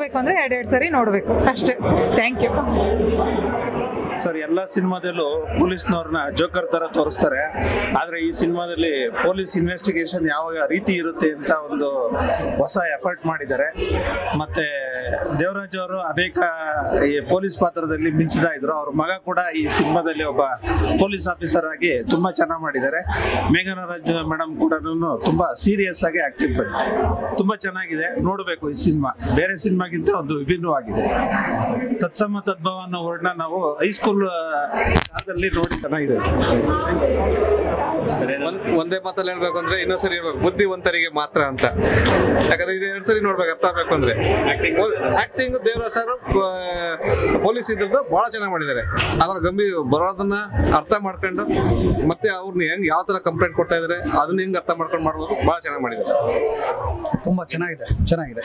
ನೋಡಬೇಕು ಅಂದರೆ ಎರಡೆರಡು ಸರಿ ನೋಡಬೇಕು ಅಷ್ಟೇ ಥ್ಯಾಂಕ್ ಯು ಸರ್ ಎಲ್ಲ ಸಿನಿಮಾದಲ್ಲೂ ಪೊಲೀಸ್ನವ್ರನ್ನ ಜೋಕರ್ ತರ ತೋರಿಸ್ತಾರೆ ಆದ್ರೆ ಈ ಸಿನಿಮಾದಲ್ಲಿ ಪೊಲೀಸ್ ಇನ್ವೆಸ್ಟಿಗೇಷನ್ ಯಾವ ರೀತಿ ಇರುತ್ತೆ ಅಂತ ಒಂದು ಹೊಸ ಎಫರ್ಟ್ ಮಾಡಿದ್ದಾರೆ ಮತ್ತೆ ದೇವರಾಜ್ ಅವರು ಅನೇಕ ಈ ಪೊಲೀಸ್ ಪಾತ್ರದಲ್ಲಿ ಮಿಂಚಿದ ಇದ್ರು ಅವ್ರ ಮಗ ಕೂಡ ಈ ಸಿನಿಮಾದಲ್ಲಿ ಒಬ್ಬ ಪೊಲೀಸ್ ಆಫೀಸರ್ ಆಗಿ ತುಂಬಾ ಚೆನ್ನಾಗಿ ಮಾಡಿದ್ದಾರೆ ಮೇಘನರಾಜ್ ಮೇಡಮ್ ಕೂಡ ತುಂಬಾ ಸೀರಿಯಸ್ ಆಗಿ ಆಕ್ಟಿಂಗ್ ಮಾಡಿದ್ದಾರೆ ತುಂಬಾ ಚೆನ್ನಾಗಿದೆ ನೋಡಬೇಕು ಈ ಸಿನಿಮಾ ಬೇರೆ ಸಿನಿಮಾಗಿಂತ ಒಂದು ವಿಭಿನ್ನವಾಗಿದೆ ತತ್ಸಮ ತದ್ಭವ ಅನ್ನೋ ವರ್ಡ್ನ ನಾವು ಹೈಸ್ಕೂಲ್ ಕಾಲದಲ್ಲಿ ನೋಡಿ ಚೆನ್ನಾಗಿದೆ ಸರ್ ಒಂದ್- ಒಂದೇ ಮಾತಲ್ಲಿ ಹೇಳ್ಬೇಕು ಅಂದ್ರೆ ಇನ್ನೊಂದ್ಸರಿ ಹೇಳ್ಬೇಕು ಬುದ್ಧಿವಂತರಿಗೆ ಮಾತ್ರ ಅಂತ ಯಾಕಂದ್ರೆ ಇದು ಎರಡ್ ಸರಿ ನೋಡ್ಬೇಕು ಅರ್ಥ ಆಗ್ಬೇಕು ಅಂದ್ರೆ ಆಕ್ಟಿಂಗ್ ದೇವರಾಜ್ ಸರ್ ಪೊಲೀಸ್ ಇದ್ರದ್ದು ಬಹಳ ಚೆನ್ನಾಗಿ ಮಾಡಿದ್ದಾರೆ ಅದ್ರ ಗಂಭೀರ ಬರೋದನ್ನ ಅರ್ಥ ಮಾಡ್ಕೊಂಡು ಮತ್ತೆ ಅವ್ರನ್ನ ಹೆಂಗ್ ಯಾವ ತರ ಕಂಪ್ಲೇಂಟ್ ಕೊಡ್ತಾ ಇದಾರೆ ಅದನ್ನ ಹೆಂಗ್ ಅರ್ಥ ಮಾಡ್ಕೊಂಡು ಮಾಡ್ಬೇಕು ಬಹಳ ಚೆನ್ನಾಗಿ ಮಾಡಿದ್ದಾರೆ ತುಂಬಾ ಚೆನ್ನಾಗಿದೆ ಚೆನ್ನಾಗಿದೆ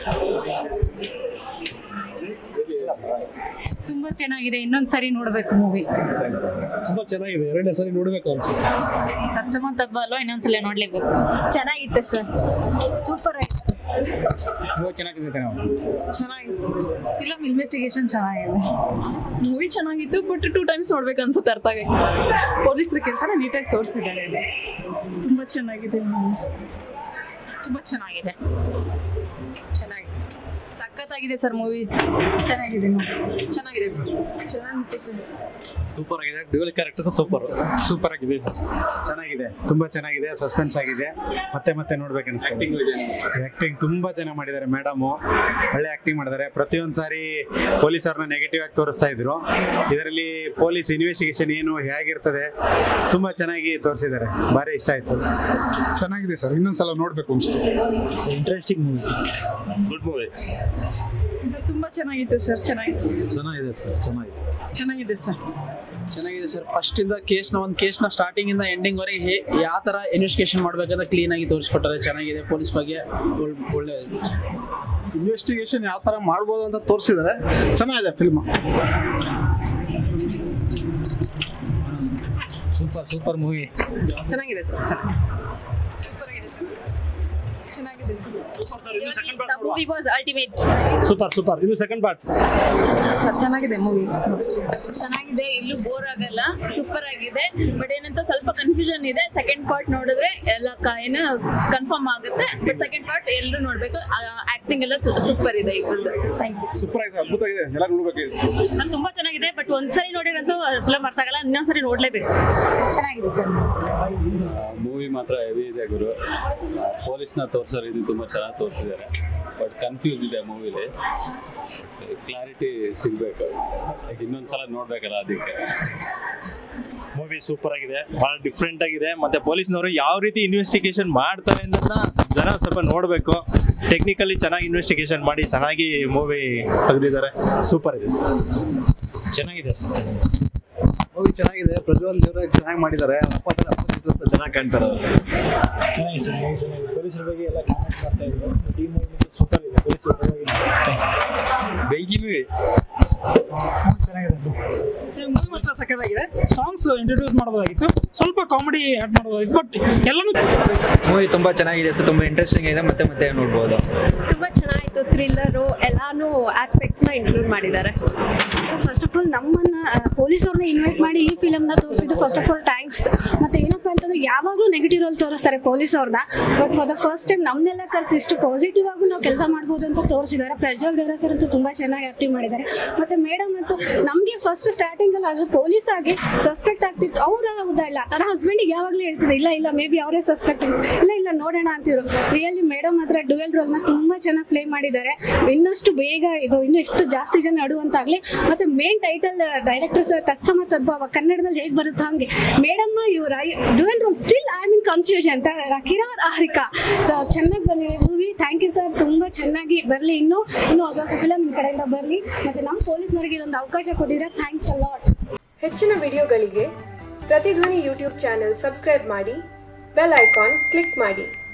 ತುಂಬಾ ಚೆನ್ನಾಗಿದೆ ಇನ್ನೊಂದ್ ಸರಿ ನೋಡ್ಬೇಕು ಮೂವಿ ತುಂಬಾ ಚೆನ್ನಾಗಿದೆ ಎರಡನೇ ಸರಿ ನೋಡ್ಬೇಕು ಅನ್ಸುತ್ತೆ ತತ್ಸಮಂತದ್ವ ಅಲ್ವಾ ಇನ್ನೊಂದ್ಸಲ ನೋಡ್ಲೇಬೇಕು ಚೆನ್ನಾಗಿತ್ತೆ ಸರ್ ಸೂಪರ್ ಆಗಿದೆ ಚೆನ್ನಾಗಿದೆ ಫಿಲಮ್ ಇನ್ವೆಸ್ಟಿಗೇಷನ್ ಚೆನ್ನಾಗಿದೆ ಮೂವಿ ಚೆನ್ನಾಗಿತ್ತು ಬಟ್ ಟೂ ಟೈಮ್ಸ್ ನೋಡ್ಬೇಕು ಅನ್ಸುತ್ತೆ ಅರ್ಥ ಆಗಿ ಪೊಲೀಸರ ಕೆಲಸನ ನೀಟಾಗಿ ತೋರಿಸಿದ್ದಾರೆ ಇಲ್ಲಿ ತುಂಬ ಚೆನ್ನಾಗಿದೆ ಮೂವಿ ತುಂಬಾ ಚೆನ್ನಾಗಿದೆ ಚೆನ್ನಾಗಿದೆ ಸಖತ್ತಾಗಿದೆ ಸರ್ ಮೂವಿ ಚೆನ್ನಾಗಿದೆ ಚೆನ್ನಾಗಿದೆ ಸರ್ ಚೆನ್ನಾಗಿತ್ತು ಸರ್ ಸೂಪರ್ ಆಗಿದೆ ಡ್ಯೂಯಲ್ ಕ್ಯಾರೆಕ್ಟರ್ ಸೂಪರ್ ಸೂಪರ್ ಆಗಿದೆ ಸರ್ ಚೆನ್ನಾಗಿದೆ ತುಂಬಾ ಚೆನ್ನಾಗಿದೆ ಸಸ್ಪೆನ್ಸ್ ಆಗಿದೆ ಮತ್ತೆ ಮತ್ತೆ ನೋಡ್ಬೇಕು ಅನಿಸ್ತದೆ ಆಕ್ಟಿಂಗ್ ತುಂಬಾ ಚೆನ್ನಾಗಿ ಮಾಡಿದ್ದಾರೆ ಮೇಡಮ್ ಒಳ್ಳೆ ಆಕ್ಟಿಂಗ್ ಮಾಡಿದ್ದಾರೆ ಪ್ರತಿಯೊಂದು ಸಾರಿ ಪೊಲೀಸರನ್ನ ನೆಗೆಟಿವ್ ಆಗಿ ತೋರಿಸ್ತಾ ಇದ್ರು ಇದರಲ್ಲಿ ಪೊಲೀಸ್ ಇನ್ವೆಸ್ಟಿಗೇಷನ್ ಏನು ಹೇಗಿರ್ತದೆ ತುಂಬಾ ಚೆನ್ನಾಗಿ ತೋರಿಸಿದ್ದಾರೆ ಭಾರಿ ಇಷ್ಟ ಆಯ್ತು ಚೆನ್ನಾಗಿದೆ ಸರ್ ಇನ್ನೊಂದ್ಸಲ ನೋಡ್ಬೇಕು ಅನ್ಸ್ತು ಇಂಟ್ರೆಸ್ಟಿಂಗ್ ಮೂವಿ ಗುಡ್ ಮೂವಿ ತುಂಬ ಚೆನ್ನಾಗಿತ್ತು ಸರ್ ಚೆನ್ನಾಗಿತ್ತು ಚೆನ್ನಾಗಿದೆ ಸರ್ ಚೆನ್ನಾಗಿದೆ ಚೆನ್ನಾಗಿದೆ ಸರ್ ಚೆನ್ನಾಗಿದೆ ಸರ್ ಫಸ್ಟ್ ಇಂದ ಕೇಸ್ನ ಒಂದು ಕೇಸ್ನ ಸ್ಟಾರ್ಟಿಂಗ್ ಇಂದ ಎಂಡಿಂಗ್ ವರೆಗೆ ಹೇ ಯಾವ ತರ ಇನ್ವೆಸ್ಟಿಗೇಷನ್ ಮಾಡ್ಬೇಕಂತ ಕ್ಲೀನ್ ಆಗಿ ತೋರಿಸ್ಕೊಟ್ಟಾರೆ ಚೆನ್ನಾಗಿದೆ ಪೊಲೀಸ್ ಬಗ್ಗೆ ಒಳ್- ಒಳ್ಳೆ ಇನ್ವೆಸ್ಟಿಗೇಷನ್ ಯಾವ ತರ ಮಾಡ್ಬೋದು ಅಂತ ತೋರಿಸಿದ್ದಾರೆ ಚೆನ್ನಾಗಿದೆ ಫಿಲ್ಮ್ ಸೂಪರ್ ಸೂಪರ್ ಮೂವಿ ಚೆನ್ನಾಗಿದೆ ಸರ್ ಚೆನ್ನಾಗಿ ಸೂಪರ್ ಆಗಿದೆ ಸರ್ ಚೆನ್ನಾಗಿದೆ sir movie was ultimate super super ಇದು ಸೆಕೆಂಡ್ ಪಾರ್ಟ್ ಚೆನ್ನಾಗಿದೆ ಮೂವಿ ಚೆನ್ನಾಗಿದೆ ಇಲ್ಲೂ ಬೋರ್ ಆಗಲ್ಲ ಸೂಪರ್ ಆಗಿದೆ ಬಟ್ ಏನಂತ ಸ್ವಲ್ಪ ಕನ್ಫ್ಯೂಷನ್ ಇದೆ ಸೆಕೆಂಡ್ ಪಾರ್ಟ್ ನೋಡಿದ್ರೆ ಎಲ್ಲ ಕ- ಏನು ಕನ್ಫರ್ಮ್ ಆಗುತ್ತೆ ಬಟ್ ಸೆಕೆಂಡ್ ಪಾರ್ಟ್ ಎಲ್ಲರೂ ನೋಡ್ಬೇಕು ಆಕ್ಟಿಂಗ್ ಎಲ್ಲ ಸೂಪರ್ ಇದೆ ಇಬ್ಬರದ್ದು ಥ್ಯಾಂಕ್ ಯು ಸೂಪರ್ ಆಗಿದೆ ಅದ್ಭುತ ಆಗಿದೆ ಎಲ್ಲ ನೋಡ್ಬೇಕು ನಾನು ತುಂಬಾ ಚೆನ್ನಾಗಿದೆ ಬಟ್ ಒಂದ್ಸರಿ ನೋಡಿರಂತೂ ಫಿಲಮ್ ಅರ್ಥ ಆಗಲ್ಲ ಇನ್ನೊಂದ್ಸರಿ ನೋಡ್ಲೇಬೇಕು ಚೆನ್ನಾಗಿದೆ ಸರ್ ಮೂವಿ ಮಾತ್ರ ಹೆವಿ ಇದೆ ಗುರು ಪೊಲೀಸ್ನ ತೋರಿಸೋ ರೀತಿ ತುಂಬ ಚೆನ್ನಾಗಿ ತೋರಿಸಿದ್ದಾರೆ ಬಟ್ ಕನ್ಫ್ಯೂಸ್ ಇದೆ ಮೂವಿಲಿ ಕ್ಲಾರಿಟಿ ಸಿಗಬೇಕು ಇನ್ನೊಂದ್ಸಲ ನೋಡ್ಬೇಕಲ್ಲ ಅದಕ್ಕೆ ಮೂವಿ ಸೂಪರ್ ಆಗಿದೆ ಬಹಳ ಡಿಫ್ರೆಂಟ್ ಆಗಿದೆ ಮತ್ತೆ ಪೊಲೀಸ್ನವರು ಯಾವ ರೀತಿ ಇನ್ವೆಸ್ಟಿಗೇಷನ್ ಮಾಡ್ತಾರೆ ಅನ್ನೋದನ್ನ ಜನ ಸ್ವಲ್ಪ ನೋಡಬೇಕು ಟೆಕ್ನಿಕಲಿ ಚೆನ್ನಾಗಿ ಇನ್ವೆಸ್ಟಿಗೇಷನ್ ಮಾಡಿ ಚೆನ್ನಾಗಿ ಮೂವಿ ತೆಗೆದಿದ್ದಾರೆ ಸೂಪರ್ ಇದೆ ಚೆನ್ನಾಗಿದೆ ಮೂವಿ ಚೆನ್ನಾಗಿದೆ ಪ್ರಜ್ವಲ್ ದೇವರಾಜ್ ಚೆನ್ನಾಗಿ ಮಾಡಿದ್ದಾರೆ ಅಪ್ಪ ತರ ಅಪ್ಪ ಚಿತ್ರ ಸಹ ಚೆನ್ನಾಗಿ ಕಾಣ್ತಾರೆ ಅವರು ಚೆನ್ನಾಗಿದೆ ಸರ್ ಮೂವಿ ಚೆನ್ನಾಗಿದೆ ಪೊಲೀಸರ ಬಗ್ಗೆ ಎಲ್ಲ ಕಾಮೆಂಟ್ ಮಾಡ್ತಾ ಇದ್ರು ಈ ಮೂವಿ ಸೂಪರ್ ಇದೆ ಪೊಲೀಸರ ಬಗ್ಗೆ ಬೆಂಕಿ ಮೂವಿ ಚೆನ್ನಾಗಿದೆ ಮೂವಿ ಮಾತ್ರ ಸಖತ್ತಾಗಿದೆ ಸಾಂಗ್ಸ್ ಇಂಟ್ರೊಡ್ಯೂಸ್ ಮಾಡಬಹುದಾಗಿತ್ತು ಸ್ವಲ್ಪ ಕಾಮಿಡಿ ಆ್ಯಡ್ ಮಾಡಬಹುದಾಗಿತ್ತು ಬಟ್ ಎಲ್ಲನೂ ಮೂವಿ ತುಂಬಾ ಚೆನ್ನಾಗಿದೆ ಸರ್ ತುಂಬಾ ಇಂಟ್ರೆಸ್ಟಿಂಗ್ ಇದೆ ಮತ್ತೆ ಮತ್ತೆ ನೋಡ್ಬೋದು ತುಂಬಾ ಚೆನ್ನಾಗಿತ್ತು ಥ್ರಿಲ್ಲರು ಎಲ್ಲಾನು ಆಸ್ಪೆಕ್ಟ್ಸ್ ನ ಇನ್ಕ್ಲೂಡ್ ಮಾಡಿದ್ದಾರೆ ಫಸ್ಟ್ ಆಫ್ ಆಲ್ ನಮ್ಮನ್ನ ಪೊಲೀಸ್ ಅವ್ರನ್ನ ಇನ್ವೈಟ್ ಮಾಡಿ ಈ ಫಿಲಮ್ನ ತೋರಿಸಿದ್ದು ಫಸ್ಟ್ ಆಫ್ ಆಲ್ ಥ್ಯಾಂಕ್ಸ್ ಮತ್ತೆ ಏನಪ್ಪಾ ಅಂತಂದ್ರೆ ಯಾವಾಗಲೂ ನೆಗೆಟಿವ್ ರೋಲ್ ತೋರಿಸ್ತಾರೆ ಪೊಲೀಸ್ ಅವ್ರನ್ನ but for the first time ನಮ್ಮನ್ನೆಲ್ಲ ಕರೆಸಿ ಇಷ್ಟು ಪಾಸಿಟಿವ್ ಆಗೂ ನಾವು ಕೆಲಸ ಮಾಡ್ಬೋದು ಅಂತ ತೋರಿಸಿದ್ದಾರೆ ಪ್ರಜ್ವಲ್ ದೇವರಾಜ್ ಸರ್ ಅಂತೂ ತುಂಬಾ ಚೆನ್ನಾಗಿ ಆಕ್ಟಿವ್ ಮಾಡಿದ್ದಾರೆ ಮತ್ತೆ ಮೇಡಮ್ ಅಂತೂ ನಮಗೆ ಫಸ್ಟ್ ಸ್ಟಾರ್ಟಿಂಗ್ ಅಲ್ಲಿ ಅದು ಪೊಲೀಸ್ ಆಗಿ ಸಸ್ಪೆಕ್ಟ್ ಆಗ್ತಿತ್ತು ಅವ್ರ ಹೌದಾ ಇಲ್ಲ ತನ್ನ ಹಸ್ಬೆಂಡಿಗೆ ಯಾವಾಗಲೂ ಹೇಳ್ತಿದ್ದೆ ಇಲ್ಲ ಇಲ್ಲ ಮೇ ಬಿ ಅವರೇ ಸಸ್ಪೆಕ್ಟ್ ಇಲ್ಲ ಇಲ್ಲ ನೋಡೋಣ ಅಂತಿದ್ರು ರಿಯಲಿ ಮೇಡಮ್ ಹತ್ರ ಡುವೆಲ್ ರೋಲ್ನ ತುಂಬಾ ಚೆನ್ನಾಗಿ ಪ್ಲೇ ಮಾಡಿದ್ದಾರೆ ಇನ್ನಷ್ಟು ಬೇಗ ಇದು ಇನ್ನು ಎಷ್ಟು ಜಾಸ್ತಿ ಜನ ಆಡುವಂತಾಗ್ಲಿ ಮತ್ತೆ ಮೇನ್ ಟೈಟಲ್ ಡೈರೆಕ್ಟರ್ ಸರ್ ತತ್ಸಮ ತದ್ಭವ ಕನ್ನಡದಲ್ಲಿ ಹೇಗೆ ಬರುತ್ತೆ ಹಂಗೆ ಮೇಡಮ್ ಇವ್ರ dual role still I mean confusion ಕಿರಾರ್ ಆರಿಕಾ ಸೊ ಚೆನ್ನಾಗಿ ಬಂದಿದೆ ಮೂವಿ ಥ್ಯಾಂಕ್ ಯು ಸರ್ ತುಂಬ ಚೆನ್ನಾಗಿ ಬರಲಿ ಇನ್ನೂ ಇನ್ನೂ ಹೊಸ ಹೊಸ ಫಿಲಮ್ ನಿಮ್ಮ ಕಡೆಯಿಂದ ಬರಲಿ ಮತ್ತೆ ನಮ್ಮ ಪೊಲೀಸ್ನವರಿಗೆ ಇದೊಂದು ಅವಕಾಶ ಕೊಟ್ಟಿದ್ರೆ ಥ್ಯಾಂಕ್ಸ್ ಅಲಾಟ್ ಹೆಚ್ಚಿನ ವಿಡಿಯೋಗಳಿಗೆ ಪ್ರತಿಧ್ವನಿ ಯೂಟ್ಯೂಬ್ ಚಾನೆಲ್ ಸಬ್ಸ್ಕ್ರೈಬ್ ಮಾಡಿ ಬೆಲ್ ಐಕಾನ್ ಕ್ಲಿಕ್ ಮಾಡಿ